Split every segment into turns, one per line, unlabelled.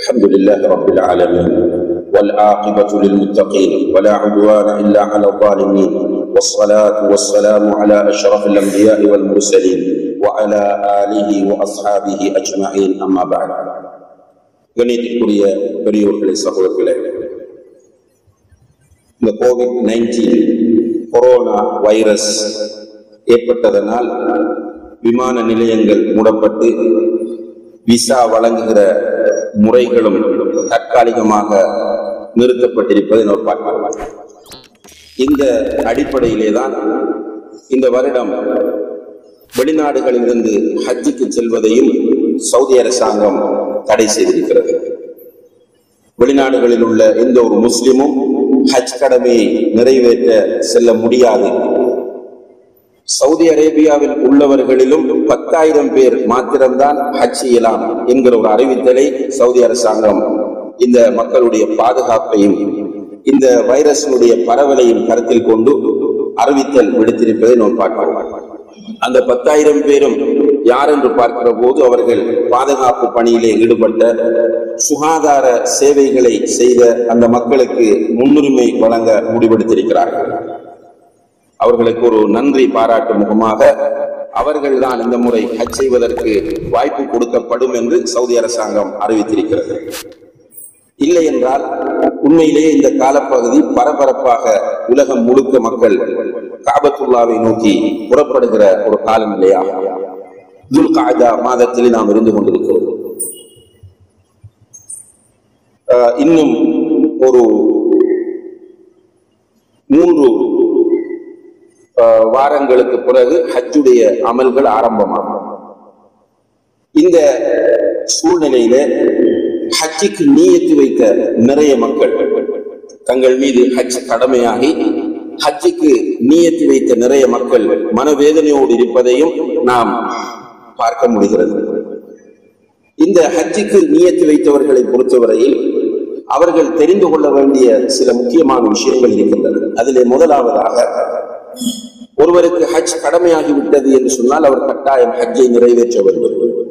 الحمد لله رب العالمين والعاقبة للمتقين ولا عدوان إلا على الظالمين والصلاة والسلام على أشرف الأنبياء والمرسلين وعلى آله وأصحابه أجمعين أما بعد கணியத்திற்குரிய பெரியோர்களே சகோதரர்களே இந்த கோவிட் நைன்டீன் கொரோனா வைரஸ் ஏற்பட்டதனால் விமான நிலையங்கள் மூடப்பட்டு விசா வழங்குகிற முறைகளும் தற்காலிகமாக நிறுத்தப்பட்டிருப்பதை நாம் பார்க்கலாம் இந்த அடிப்படையிலே தான் இந்த வருடம் வெளிநாடுகளிலிருந்து ஹஜ்ஜுக்கு செல்வதையும் சவுதி அரசாங்கம் தடை செய்திருக்கிறது வெளிநாடுகளில் உள்ள எந்த ஒரு முஸ்லிமும் ஹஜ் கடமையை நிறைவேற்ற செல்ல முடியாது சவுதி அரேபியாவில் உள்ளவர்களிலும் பத்தாயிரம் பேர் மாத்திரம்தான் ஹஜ் செய்யலாம் என்கிற ஒரு அறிவித்தலை சவுதி அரசாங்கம் இந்த மக்களுடைய பாதுகாப்பையும் இந்த வைரஸினுடைய பரவலையும் கருத்தில் கொண்டு அறிவித்தல் விடுத்திருப்பதை நாம் பார்க்கிறோம் அந்த பத்தாயிரம் பேரும் யார் என்று பார்க்கிற போது அவர்கள் பாதுகாப்பு பணியிலே ஈடுபட்ட சுகாதார சேவைகளை செய்த அந்த மக்களுக்கு முன்னுரிமை வழங்க முடிவெடுத்திருக்கிறார்கள் அவர்களுக்கு ஒரு நன்றி பாராட்டு முகமாக அவர்கள்தான் இந்த முறை ஹஜ் செய்வதற்கு வாய்ப்பு கொடுக்கப்படும் என்று சவுதி அரசாங்கம் அறிவித்திருக்கிறது இல்லை என்றால் உண்மையிலேயே இந்த காலப்பகுதி பரபரப்பாக உலகம் முழுக்க மக்கள் காபத்துல்லாவை நோக்கி புறப்படுகிற ஒரு காலம் இல்லையா துல்காஜா மாதத்தில் நாம் இருந்து கொண்டிருக்கிறோம் ஆஹ் இன்னும் ஒரு மூன்று ஆஹ் வாரங்களுக்கு பிறகு ஹஜ்ஜுடைய அமல்கள் ஆரம்பமாகும் இந்த சூழ்நிலையில ஹஜ்ஜுக்கு நீயத்து வைத்த நிறைய மக்கள் தங்கள் மீது ஹஜ் கடமையாகி ஹஜ்ஜுக்கு நீயத்து வைத்த நிறைய மக்கள் மனவேதனையோடு இருப்பதையும் நாம் பார்க்க முடிகிறது இந்த ஹஜ்ஜுக்கு நீயத்து வைத்தவர்களை பொறுத்தவரையில் அவர்கள் தெரிந்து கொள்ள வேண்டிய சில முக்கியமான விஷயங்கள் இருக்கின்றன அதிலே முதலாவதாக ஒருவருக்கு ஹஜ் கடமையாகிவிட்டது என்று சொன்னால் அவர் கட்டாயம் ஹஜ்ஜை நிறைவேற்ற வேண்டும்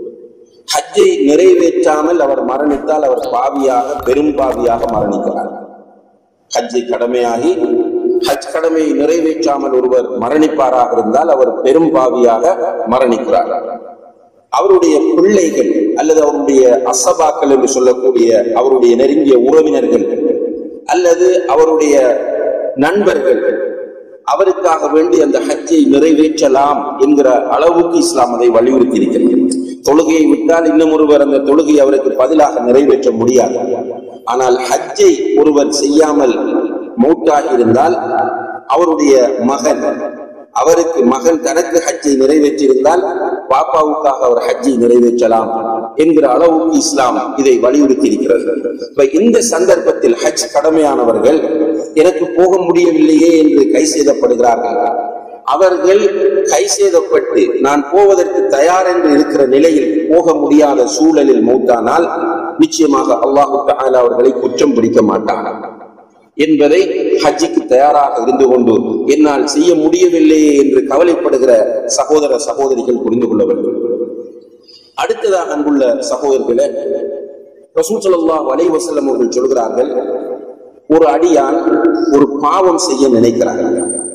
ஹஜ்ஜை நிறைவேற்றாமல் அவர் மரணித்தால் அவர் பாவியாக பெரும் பாவியாக மரணிக்கிறார் ஹஜ்ஜை கடமையாகி ஹஜ் கடமையை நிறைவேற்றாமல் ஒருவர் மரணிப்பாராக இருந்தால் அவர் பெரும் பாவியாக மரணிக்கிறார் அவருடைய பிள்ளைகள் அல்லது அவருடைய அசபாக்கள் என்று சொல்லக்கூடிய அவருடைய நெருங்கிய உறவினர்கள் அல்லது அவருடைய நண்பர்கள் அவருக்காக வேண்டி அந்த ஹஜ்ஜை நிறைவேற்றலாம் என்கிற அளவுக்கு இஸ்லாம் அதை வலியுறுத்தி இருக்கிறது தொழுகையை விட்டால் இன்னும் ஒருவர் அந்த தொழுகை அவருக்கு பதிலாக நிறைவேற்ற முடியாது ஆனால் ஹஜ்ஜை ஒருவர் செய்யாமல் மூட்டாகி இருந்தால் அவருடைய மகன் அவருக்கு மகன் தனக்கு ஹஜ்ஜை நிறைவேற்றியிருந்தால் பாப்பாவுக்காக அவர் ஹஜ்ஜை நிறைவேற்றலாம் என்கிற அளவுக்கு இஸ்லாம் இதை வலியுறுத்தி இருக்கிறது இப்ப இந்த சந்தர்ப்பத்தில் ஹஜ் கடமையானவர்கள் எனக்கு போக முடியவில்லையே என்று கை செய்தப்படுகிறார்கள் அவர்கள் கை செய்தப்பட்டு நான் போவதற்கு தயார் என்று இருக்கிற நிலையில் போக முடியாத சூழலில் மூத்தானால் நிச்சயமாக அல்லாஹு தாலா அவர்களை குற்றம் பிடிக்க மாட்டார் என்பதை ஹஜ்ஜிக்கு தயாராக இருந்து கொண்டு என்னால் செய்ய முடியவில்லையே என்று கவலைப்படுகிற சகோதர சகோதரிகள் புரிந்து கொள்ள வேண்டும் அடுத்ததாக அன்புள்ள சகோதரர்களே ரசூல் ஸல்லல்லாஹு அலைஹி வஸல்லம் அவர்கள் சொல்கிறார்கள் ஒரு அடியான் ஒரு பாவம் செய்ய நினைக்கிறார்கள்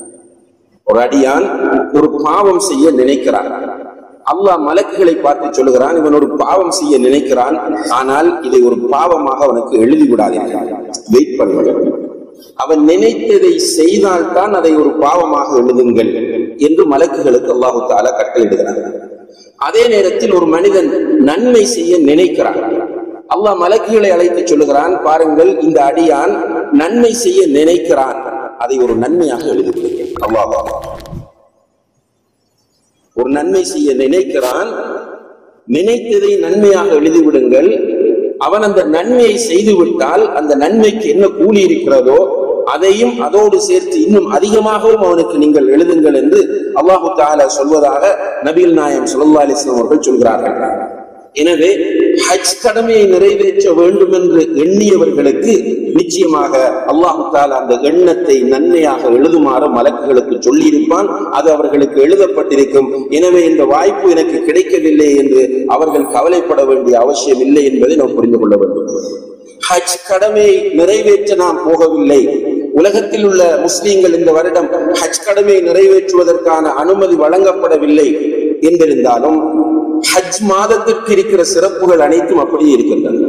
ஒரு அடியான் ஒரு பாவம் செய்ய நினைக்கிறான் அல்லாஹ் மலக்குகளை பார்த்து சொல்லுகிறான் இவன் ஒரு பாவம் செய்ய நினைக்கிறான் ஆனால் இதை ஒரு பாவமாக அவனுக்கு எழுதி விடாதீர்கள் வெயிட் பண்ணுங்கள் அவன் நினைத்ததை செய்தால்தான் அதை ஒரு பாவமாக எழுதுங்கள் என்று மலக்குகளுக்கு அல்லாஹு தாலா கட்டளையிடுகிறான் அதே நேரத்தில் ஒரு மனிதன் நன்மை செய்ய நினைக்கிறான் அல்லாஹ் மலக்குகளை அழைத்து சொல்லுகிறான் பாருங்கள் இந்த அடியான் நன்மை செய்ய நினைக்கிறான் அதை ஒரு நன்மையாக எழுதுகிறேன் அல்லாஹ் ஒரு நன்மை செய்ய நினைக்கிறான் நினைத்ததை நன்மையாக எழுதிவிடுங்கள் அவன் அந்த நன்மையை செய்து விட்டால் அந்த நன்மைக்கு என்ன கூலி இருக்கிறதோ அதையும் அதோடு சேர்த்து இன்னும் அதிகமாகவும் அவனுக்கு நீங்கள் எழுதுங்கள் என்று அல்லாஹு தாலா சொல்வதாக நபீல் நாயம் சுல்லா அலிஸ்லாம் அவர்கள் சொல்கிறார்கள் எனவே ஹஜ் கடமையை நிறைவேற்ற வேண்டும் என்று எண்ணியவர்களுக்கு நிச்சயமாக அல்லாஹு தாலா அந்த எண்ணத்தை நன்மையாக எழுதுமாறு மலக்குகளுக்கு சொல்லியிருப்பான் அது அவர்களுக்கு எழுதப்பட்டிருக்கும் எனவே இந்த வாய்ப்பு எனக்கு கிடைக்கவில்லை என்று அவர்கள் கவலைப்பட வேண்டிய அவசியம் இல்லை என்பதை நாம் புரிந்து கொள்ள வேண்டும் ஹஜ் கடமையை நிறைவேற்ற நாம் போகவில்லை உலகத்தில் உள்ள முஸ்லீம்கள் இந்த வருடம் ஹஜ் கடமையை நிறைவேற்றுவதற்கான அனுமதி வழங்கப்படவில்லை என்றிருந்தாலும் ஹஜ் மாதத்திற்கு இருக்கிற சிறப்புகள் அனைத்தும் அப்படியே இருக்கின்றன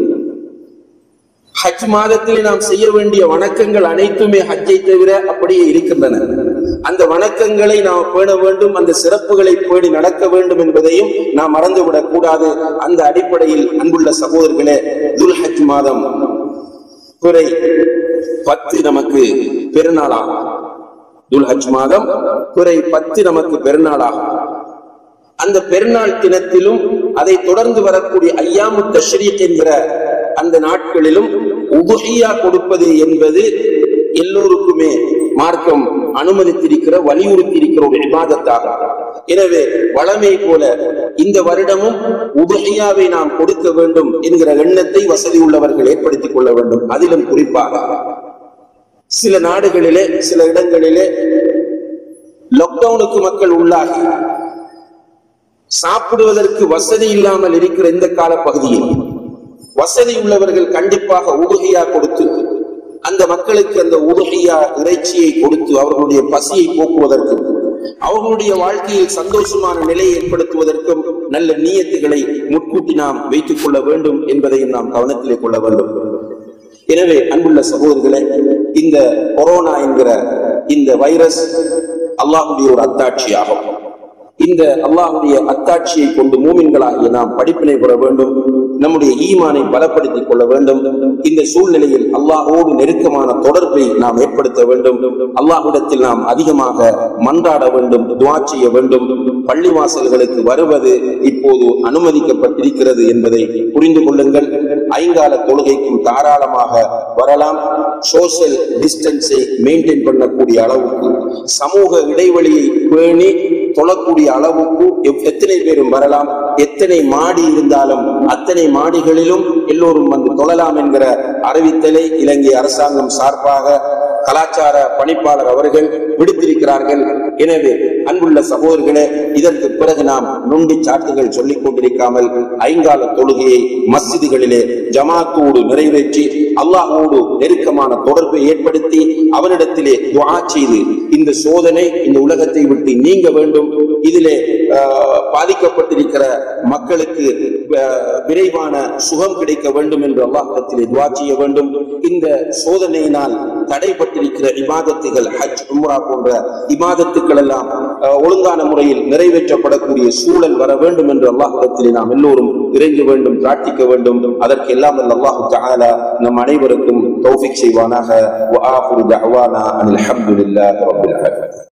ஹஜ் மாதத்தில் நாம் செய்ய வேண்டிய வணக்கங்கள் அனைத்துமே ஹஜ்ஜை தவிர அப்படியே இருக்கின்றன அந்த வணக்கங்களை நாம் பேண வேண்டும் அந்த சிறப்புகளை பேணி நடக்க வேண்டும் என்பதையும் நாம் மறந்துவிடக் கூடாது அந்த அடிப்படையில் அன்புள்ள சகோதரர்களே துல் ஹஜ் மாதம் குறை பத்து நமக்கு பெருநாளாகும் துல் ஹஜ் மாதம் குறை பத்து நமக்கு பெருநாளாகும் அந்த பெருநாள் தினத்திலும் அதை தொடர்ந்து வரக்கூடிய ஐயாமு தஷ்ரீக் என்கிற அந்த நாட்களிலும் உபுஹியா கொடுப்பது என்பது எல்லோருக்குமே மார்க்கம் அனுமதித்திருக்கிற வலியுறுத்தியிருக்கிற ஒரு விவாதத்தாக எனவே வளமை போல இந்த வருடமும் உபஹியாவை நாம் கொடுக்க வேண்டும் என்கிற எண்ணத்தை வசதி உள்ளவர்கள் ஏற்படுத்திக் கொள்ள வேண்டும் அதிலும் குறிப்பாக சில நாடுகளிலே சில இடங்களிலே லாக்டவுனுக்கு மக்கள் உள்ளாகி சாப்பிடுவதற்கு வசதி இல்லாமல் இருக்கிற இந்த கால பகுதியில் வசதி உள்ளவர்கள் கண்டிப்பாக உருகையா கொடுத்து அந்த மக்களுக்கு அந்த உருகையா இறைச்சியை கொடுத்து அவர்களுடைய பசியை போக்குவதற்கும் அவர்களுடைய வாழ்க்கையில் சந்தோஷமான நிலையை ஏற்படுத்துவதற்கும் நல்ல நீயத்துகளை முன்கூட்டி நாம் வைத்துக் கொள்ள வேண்டும் என்பதையும் நாம் கவனத்திலே கொள்ள வேண்டும் எனவே அன்புள்ள சகோதரர்களே இந்த கொரோனா என்கிற இந்த வைரஸ் அல்லாஹுடைய ஒரு அத்தாட்சியாகும் இந்த அல்லாஹுடைய அத்தாட்சியை கொண்டு மூமின்களாகிய நாம் படிப்பினை பெற வேண்டும் நம்முடைய ஈமானை பலப்படுத்திக் கொள்ள வேண்டும் இந்த சூழ்நிலையில் அல்லாஹோடு நெருக்கமான தொடர்பை நாம் ஏற்படுத்த வேண்டும் அல்லாஹ்விடத்தில் நாம் அதிகமாக மன்றாட வேண்டும் துவா செய்ய வேண்டும் பள்ளிவாசல்களுக்கு வருவது இப்போது அனுமதிக்கப்பட்டிருக்கிறது என்பதை புரிந்து கொள்ளுங்கள் ஐங்கால தொழுகைக்கும் தாராளமாக வரலாம் சோசியல் டிஸ்டன்ஸை மெயின்டைன் பண்ணக்கூடிய அளவுக்கு சமூக இடைவெளியை பேணி தொழக்கூடிய அளவுக்கு எவ்- எத்தனை பேரும் வரலாம் எத்தனை மாடி இருந்தாலும் அத்தனை மாடிகளிலும் எல்லோரும் வந்து தொழலாம் என்கிற அறிவித்தலை இலங்கை அரசாங்கம் சார்பாக கலாச்சார பணிப்பாளர் அவர்கள் விடுத்திருக்கிறார்கள் எனவே அன்புள்ள சகோதரர்களே இதற்கு பிறகு நாம் நுண்டி சாட்டுகள் சொல்லிக் கொண்டிருக்காமல் ஐங்கால தொழுகையை மஸ்ஜிதுகளிலே ஜமாத்தோடு நிறைவேற்றி அல்லாஹோடு நெருக்கமான தொடர்பை ஏற்படுத்தி அவனிடத்திலே துஆ செய்து இந்த சோதனை இந்த உலகத்தை விட்டு நீங்க வேண்டும் இதிலே ஆஹ், பாதிக்கப்பட்டிருக்கிற மக்களுக்கு ஆஹ், விரைவான சுகம் கிடைக்க வேண்டும் என்று அல்லாஹிடத்திலே துவா செய்ய வேண்டும் இந்த சோதனையினால் தடைப்பட்டிருக்கிற இபாதத்துகள் ஹஜ் உம்ரா போன்ற இபாதத்துக்கள் எல்லாம் ஆஹ், ஒழுங்கான முறையில் நிறைவேற்றப்படக்கூடிய சூழல் வர வேண்டும் என்று அல்லாஹிடத்திலே நாம் எல்லோரும் இறைஞ்ச வேண்டும் பிரார்த்திக்க வேண்டும் அதற்கு எல்லாம் வல்ல அல்லாஹு தஆலா நம் அனைவருக்கும் தௌஃபிக் செய்வானாக வஆஹிரு தஅவானா அனில் ஹம்துலில்லாஹி ரப்பில் ஆலமீன்